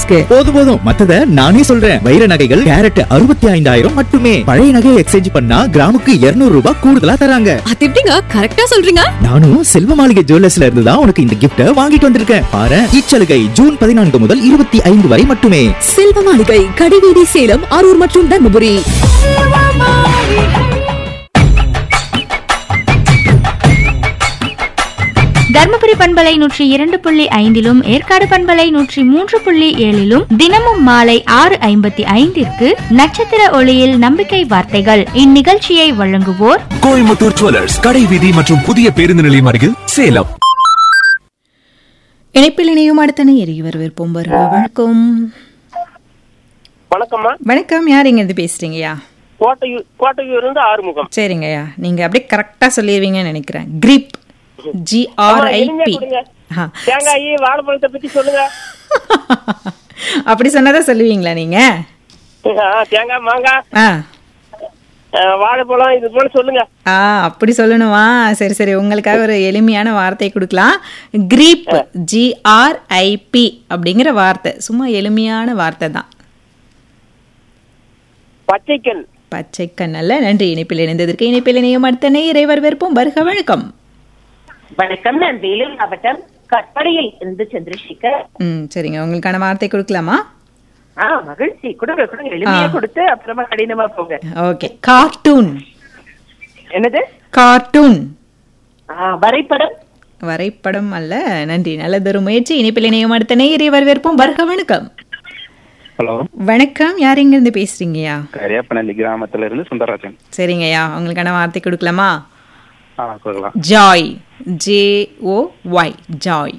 கேரட்ஸ்க்கு போதும் போதும் மத்தத நானே சொல்றேன் வைர நகைகள் கேரட் அறுபத்தி ஐந்தாயிரம் மட்டுமே பழைய நகையை எக்ஸ்சேஞ்ச் பண்ணா கிராமுக்கு 200 ரூபாய் கூடுதலா தராங்க அது எப்படிங்க கரெக்டா சொல்றீங்க நானும் செல்வ மாளிகை ஜுவல்லர்ஸ்ல இருந்து தான் உனக்கு இந்த கிஃப்ட வாங்கிட்டு வந்திருக்கேன் பாரு இச்சலுகை ஜூன் பதினான்கு முதல் இருபத்தி ஐந்து வரை மட்டுமே செல்வ மாளிகை கடிவீதி சேலம் அரூர் மற்றும் தர்மபுரி தர்மபுரி பண்பலை நூற்றி இரண்டு புள்ளி ஐந்திலும் ஏற்காடு பண்பலை நூற்றி மூன்று புள்ளி ஏழிலும் தினமும் மாலை ஆறு ஐம்பத்தி ஐந்திற்கு நட்சத்திர ஒளியில் நம்பிக்கை வார்த்தைகள் இந்நிகழ்ச்சியை வழங்குவோர் கோயம்புத்தூர் ஜுவல்லர்ஸ் கடை வீதி மற்றும் புதிய பேருந்து நிலையம் அருகில் சேலம் இணைப்பில் இணையும் அடுத்த நேயரை வரவேற்போம் வருக வணக்கம் வணக்கம்மா வணக்கம் யார் இருந்து பேசுறீங்கய்யா கோட்டையூர் கோட்டையூர் இருந்து ஆறுமுகம் சரிங்கய்யா நீங்க அப்படியே கரெக்டா சொல்லிடுவீங்கன்னு நினைக்கிறேன் கிரிப் ஜிஆர்ஐபி கொடுங்க. தேங்காய் வாழைப்பழத்தை பத்தி சொல்லுங்க அப்படி சொன்னதான் சொல்லுவீங்களா நீங்க ஆ, தேங்காய் மாங்காய் ஆ ஆ, வாழைப்பழம் இது போல சொல்லுங்க ஆ அப்படி சொல்லணுமா சரி சரி உங்களுக்காக ஒரு எளிமையான வார்த்தை கொடுக்கலாம் கிரீப் ஜிஆர்ஐபி அப்படிங்கிற வார்த்தை சும்மா எளிமையான வார்த்தை தான் பச்சைக்கன் பச்சை கண்ணல்ல நன்றி இணைப்பில் இணைந்ததற்கு இணைப்பில் இணையும் அடுத்த நேயரை வரவேற்போம் வருக வணக்கம் வணக்கம் நான் வேலூர் மாவட்டம் கட்படையில் இருந்து சந்திரசேகர் ம் சரிங்க உங்களுக்கான வார்த்தை கொடுக்கலாமா ஆ மகிழ்ச்சி கொடுங்க கொடுங்க எளிமையா ஆ. கொடுத்து அப்புறமா கடினமா போங்க ஓகே கார்ட்டூன் என்னது கார்ட்டூன் ஆ, வரைபடம் வரைபடம் அல்ல நன்றி நல்லதொரு முயற்சி இணைப்பில் இணையும் அடுத்த நேயரை வரவேற்போம் வருக வணக்கம் ஹலோ வணக்கம் யார் இருந்து பேசுறீங்கய்யா கரியாப்பனல்லி கிராமத்துல இருந்து சுந்தரராஜன் சரிங்கய்யா உங்களுக்கான வார்த்தை கொடுக்கலாமா ஆ சொல்லலாம் joy J O Y joy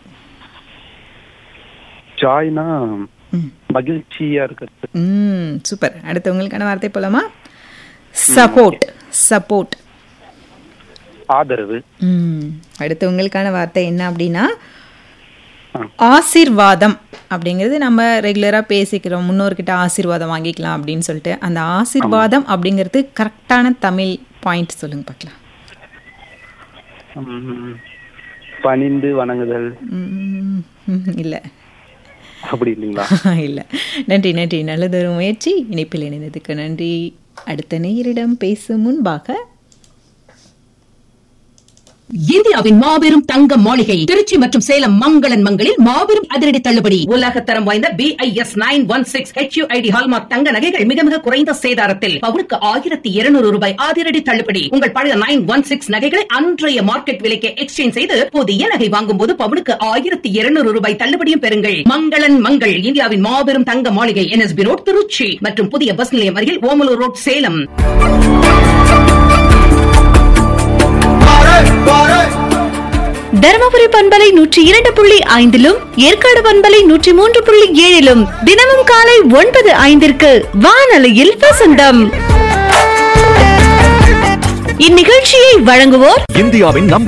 ஜாய்னா மகிழ்ச்சியா இருக்கிறது ம் சூப்பர் அடுத்து உங்களுக்கான வார்த்தை போலாமா சப்போர்ட் சப்போர்ட் ஆதரவு ம் அடுத்து உங்களுக்கான வார்த்தை என்ன அப்படின்னா ஆ. ஆசீர்வாதம் அப்படிங்கிறது நம்ம ரெகுலராக பேசிக்கிறோம் முன்னோர்கிட்ட ஆசீர்வாதம் வாங்கிக்கலாம் அப்படின்னு சொல்லிட்டு அந்த ஆசீர்வாதம் அப்படிங்கிறது கரெக்டான தமிழ் பாயிண்ட் சொல்லுங்க பார்க்கலாம் ம், பணிந்து வணங்குதல் ம், ம், இல்லை அப்படி இல்லைங்களா இல்லை நன்றி நன்றி நல்லதொரு முயற்சி இணைப்பில் இணைந்ததுக்கு நன்றி அடுத்த நேயரிடம் பேசும் முன்பாக இந்தியாவின் மாபெரும் தங்க மாளிகை திருச்சி மற்றும் சேலம் மங்களன் மங்களில் மாபெரும் அதிரடி தள்ளுபடி உலகத்தரம் வாய்ந்த B I S nine one six HUID hallmark தங்க நகைகள் மிக மிக குறைந்த சேதாரத்தில் பவுனுக்கு ஆயிரத்தி இருநூறு ரூபாய் அதிரடி தள்ளுபடி உங்கள் பழைய நைன் ஒன் சிக்ஸ் நகைகளை அன்றைய மார்க்கெட் விலைக்கு எக்ஸ்சேஞ்ச் செய்து புதிய நகை வாங்கும் போது பவுனுக்கு ஆயிரத்தி இருநூறு ரூபாய் தள்ளுபடியும் பெறுங்கள் மங்களன் மங்கள் இந்தியாவின் மாபெரும் தங்க மாளிகை என்எஸ்பி ரோட் திருச்சி மற்றும் புதிய பஸ் நிலையம் அருகில் ஓமலூர் ரோட் சேலம் தருமபுரி பண்பலை நூற்றி இரண்டு புள்ளி ஐந்திலும் ஏற்காடு பண்பலை நூற்றி மூன்று புள்ளி ஏழிலும் தினமும் காலை ஒன்பது ஐந்திற்கு வானொலியில் வசந்தம் இந்நிகழ்ச்சியை வழங்குவோர் இந்தியாவின் நம்பர்